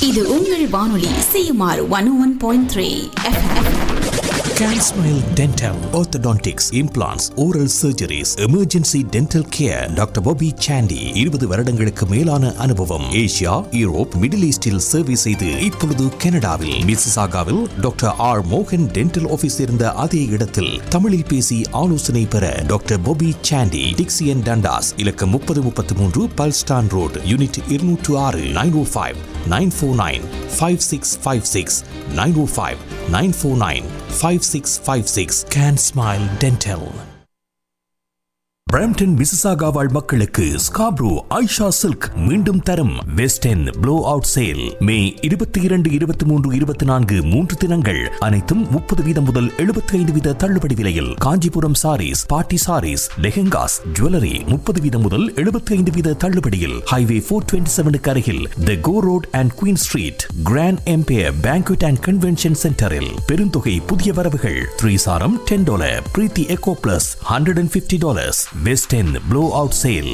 இது உங்கள் வானொலி CMR one one point three Can Smile Dental, Orthodontics, Implants, Oral Surgeries, Emergency Dental Care, doctor Bobby சாண்டி இருபது வருடங்களுக்கு மேலான அனுபவம் ஏசியா யூரோப் மிடில் ஈஸ்டில் சேவை செய்து இப்பொழுது கனடாவில் மிசிசாகாவில் டாக்டர் ஆர் மோகன் டென்டல் ஆபீஸ் இருந்த அதே இடத்தில் தமிழில் பேசி ஆலோசனை பெற டாக்டர் Bobby சாண்டி டிக்சியன் டண்டாஸ் இலக்கம் முப்பது முப்பத்தி மூன்று பல்ஸ்டான் ரோடு யூனிட் இருநூற்று ஆறு nine O five nine four nine five six five six nine O five nine four nine five six five six can smile dental Brampton Mississauga வாழ் மக்களுக்கு ஸ்காப்ரோ ஐஷா சில்க் மீண்டும் தரும் west end blowout sale May இருபத்தி இரண்டு இருபத்தி மூன்று இருபத்தி நான்கு மூன்று தினங்கள் அனைத்தும் முப்பது வீதம் முதல் எழுபத்தி ஐந்து வீத தள்ளுபடி விலையில் காஞ்சிபுரம் சாரீஸ் பாட்டி சாரீஸ் லெஹெங்காஸ் ஜுவல்லரி முப்பது வீதம் முதல் எழுபத்தி ஐந்து வீத தள்ளுபடியில் ஹைவே போர் டுவெண்ட்டி செவனுக்கு அருகில் the Gore road and Queen street Grand Empire banquet and convention சென்டரில் பெருந்தொகை புதிய வரவுகள் த்ரீ சாரம் டென் டாலர் பிரீத்தி echo plus hundred and fifty dollars west end blowout sale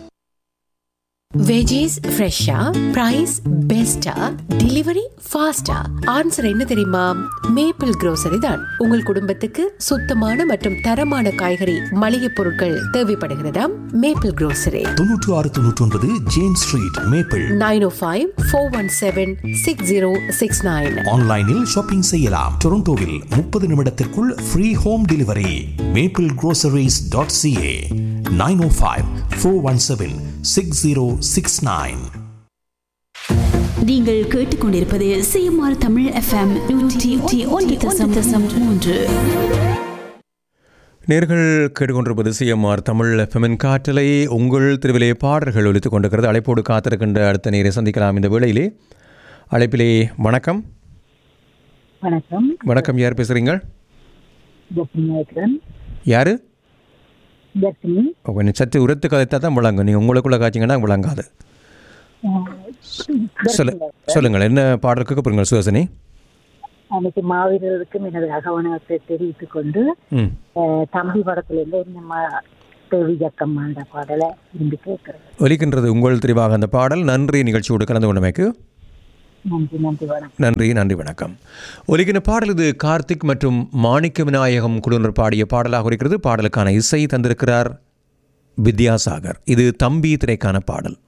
veggies ஃப்ரெஷ்ஷா பிரைஸ் பெஸ்டா டெலிவரி ஃபாஸ்டா ஆன்சர் என்ன தெரியுமா மேப்பிள் grocery தான் உங்கள் குடும்பத்துக்கு சுத்தமான மற்றும் தரமான காய்கறி மளிகை பொருட்கள் தேவைப்படுகிறதா மேப்பிள் grocery தொன்னூற்று ஆறு தொன்னூற்றி ஒன்பது James street maple nine O five four one seven six zero six nine ஆன்லைனில் ஷாப்பிங் செய்யலாம் டொரண்டோவில் முப்பது நிமிடத்திற்குள் free home delivery maple groceries dot CA nine O five four one seven six zero six nine நீங்கள் கேட்டுக்கொண்டிருப்பது CMR Tamil FM நூற்றி ஒன்று தசம் தசம் மூன்று நேர்கள் கேட்டுக்கொண்டிருப்பது சிஎம்ஆர் தமிழ் எஃப்எம்என் காற்றலை உங்கள் திருவிலே பாடல்கள் ஒலித்துக் கொண்டிருக்கிறது அழைப்போடு காத்திருக்கின்ற அடுத்த நேரை சந்திக்கலாம் இந்த வேளையிலே அழைப்பிலே வணக்கம் வணக்கம் வணக்கம் யார் பேசுகிறீங்க தர்ஷினி இருக்கிறேன் யார் தர்ஷினி கொஞ்சம் சற்று உரத்து கதைத்தா தான் விளங்கும் நீங்கள் உங்களுக்குள்ளே காய்ச்சிங்கன்னா விளங்காது சொல்ல சொல்லுங்கள் என்ன பாடல் கேட்க போகிறீங்க சுஹாசினி அன்னைக்கு மாவீரருக்கும் எனது அகவணத்தை தெரிவித்துக் கொண்டு ம் அஹ், தம்பி படத்திலிருந்து நம்ம தேவி ஜக்கம்மாண்ட பாடலை விரும்பி கேட்கிறேன் ஒலிக்கின்றது உங்கள் தெரிவாக அந்த பாடல் நன்றி நிகழ்ச்சியோடு கலந்து கொண்டமைக்கு நன்றி நன்றி வணக்கம் நன்றி நன்றி வணக்கம் ஒலிக்கின பாடல் இது கார்த்திக் மற்றும் மாணிக்க விநாயகம் குழுவினர் பாடிய பாடலாக இருக்கிறது பாடலுக்கான இசை தந்திருக்கிறார் வித்யாசாகர் இது தம்பி திரைக்கான பாடல்